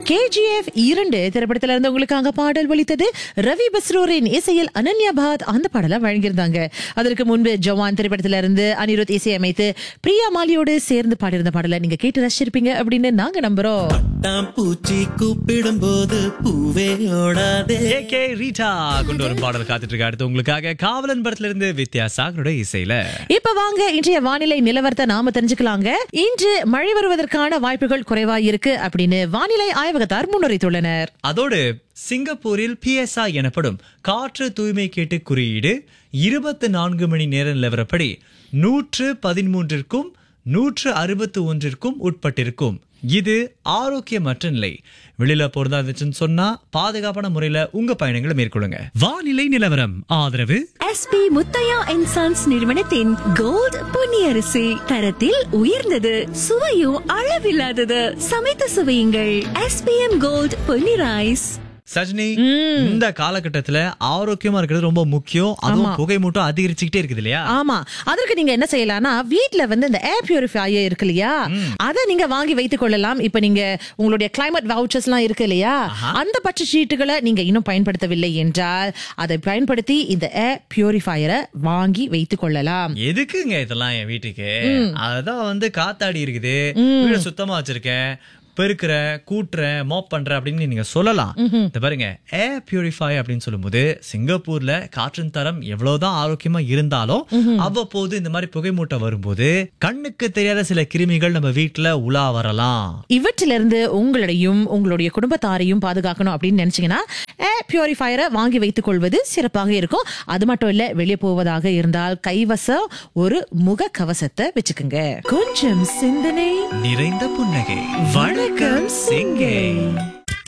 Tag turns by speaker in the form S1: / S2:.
S1: KGF இரண்டு திரைப்படத்துல இருந்து உங்களுக்காக பாடல் ஒலித்தது ரவி பஸ்ரூரின் இசையில் அனன்யா பாத் அந்த பாடலை வழங்கியிருந்தாங்க அதற்கு முன்பு ஜவான் திரைப்படத்துல இருந்து அனிருத் இசையமைத்து பிரியா மாலியோடு சேர்ந்து பாடியிருந்த பாடலை நீங்க கேட்டு ரசிச்சிருப்பீங்க அப்படின்னு நாங்க நம்புறோம்
S2: தாம் பூச்சி கூப்பிடும் போது பூவே ஓடாதே
S3: ஏகே ரீட்டா கொண்டு வரும் பாடல் காத்துட்டு இருக்கு அடுத்து உங்களுக்காக காவலன் படத்துல இருந்து வித்யாசாகருடைய இசையில
S1: இப்ப வாங்க இன்றைய வானிலை நிலவரத்தை நாம தெரிஞ்சுக்கலாங்க இன்று மழை வருவதற்கான வாய்ப்புகள் குறைவா இருக்கு அப்படின்னு வானிலை ஆய்வகத்தார் முன்னுரைத்துள்ளனர்
S3: அதோடு சிங்கப்பூரில் பிஎஸ்ஐ எனப்படும் காற்று தூய்மை கேட்டு குறியீடு இருபத்தி நான்கு மணி நேர நிலவரப்படி நூற்று பதிமூன்றிற்கும் நூற்று அறுபத்து ஒன்றிற்கும் உட்பட்டிருக்கும் இது ஆரோக்கியமற்ற நிலை வெளியில போறதா இருந்துச்சுன்னு சொன்னா பாதுகாப்பான முறையில உங்க பயணங்களை மேற்கொள்ளுங்க வானிலை நிலவரம் ஆதரவு
S4: எஸ்பி முத்தையா அண்ட் சன்ஸ் நிறுவனத்தின் கோல்ட் பொன்னியரிசி தரத்தில் உயர்ந்தது சுவையும் அளவில்லாதது சமைத்து சுவையுங்கள் SPM gold Ponni rice
S3: Sajini இந்த காலகட்டத்துல ஆரோக்கியமா இருக்கிறது ரொம்ப முக்கியம் அதுவும் புகை மூட்டம் அதிகரிச்சுக்கிட்டே இருக்குது இல்லையா
S1: ஆமா அதற்கு நீங்க என்ன செய்யலாம்னா வீட்ல வந்து இந்த ஏர் பியூரிஃபையர் இருக்கு இல்லையா அதை நீங்க வாங்கி வைத்துக் கொள்ளலாம் இப்ப நீங்க உங்களுடைய கிளைமேட் வவுச்சர்ஸ் எல்லாம் இருக்கு இல்லையா அந்த பட்ச சீட்டுகளை நீங்க இன்னும் பயன்படுத்தவில்லை என்றால் அதை பயன்படுத்தி இந்த ஏர் பியூரிஃபையரை வாங்கி வைத்துக் கொள்ளலாம்
S3: எதுக்குங்க இதெல்லாம் என் வீட்டுக்கு அதான் வந்து காத்தாடி இருக்குது வீட சுத்தமா வச்சிருக்கேன் பெருக்கிறேன் கூட்டுறேன் மோப் பண்றேன் அப்படின்னு நீங்க சொல்லலாம் இந்த பாருங்க ஏர் பியூரிஃபை அப்படின்னு சொல்லும்போது சிங்கப்பூர்ல காற்றின் தரம் எவ்வளவுதான் ஆரோக்கியமா இருந்தாலும் அவ்வப்போது இந்த மாதிரி புகைமூட்டம் வரும்போது கண்ணுக்கு தெரியாத சில கிருமிகள் நம்ம வீட்டுல உலா வரலாம்
S1: இவற்றிலிருந்து உங்களையும் உங்களுடைய குடும்பத்தாரையும் பாதுகாக்கணும் அப்படின்னு நினைச்சீங்கன்னா ஏர் பியூரிஃபையரை வாங்கி வைத்துக் கொள்வது சிறப்பாக இருக்கும் அது மட்டும் இல்ல வெளியே போவதாக இருந்தால் கைவசம் ஒரு முக கவசத்தை வச்சுக்கோங்க கொஞ்சம் சிந்தனை
S3: நிறைந்த புன்னகை வணக்கம் சிங்கை